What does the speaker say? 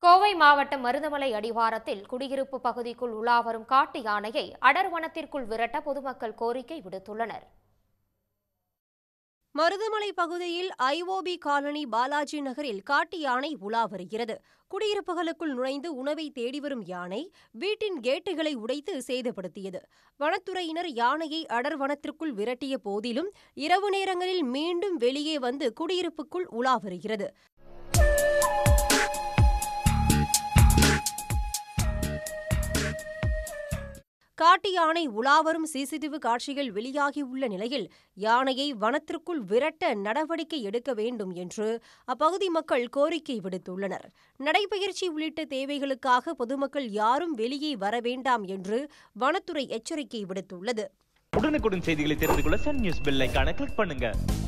கோவை மாவட்டம் மருதமலை அடிவாரத்தில் குடியிருப்பு பகுதிக்குள் உலாவரும் காட்டு யானையை அடர்வனத்திற்குள் விரட்ட பொதுமக்கள் கோரிக்கை விடுத்துள்ளனர் மருதமலை பகுதியில் ஐஓபி காலனி பாலாஜி நகரில் காட்டு யானை உலா வருகிறது குடியிருப்புகளுக்குள் நுழைந்து உணவை தேடி வரும் யானை வீட்டின் கேட்டுகளை உடைத்து சேதப்படுத்தியது வனத்துறையினர் யானையை அடர்வனத்திற்குள் விரட்டிய போதிலும் இரவு நேரங்களில் மீண்டும் வெளியே வந்து குடியிருப்புக்குள் உலா வருகிறது காட்டு யானை உலாவரும் சிசிடிவி காட்சிகள் வெளியாகியுள்ள நிலையில் யானையை வனத்திற்குள் விரட்ட நடவடிக்கை எடுக்க வேண்டும் என்று அப்பகுதி மக்கள் கோரிக்கை விடுத்துள்ளனர் நடைபயிற்சி உள்ளிட்ட தேவைகளுக்காக பொதுமக்கள் யாரும் வெளியே வர வேண்டாம் என்று வனத்துறை எச்சரிக்கை விடுத்துள்ளது உடனுக்குடன் செய்திகளை தெரிந்து கொள்ள சன் நியூஸ் பெல் ஐகானை கிளிக் பண்ணுங்க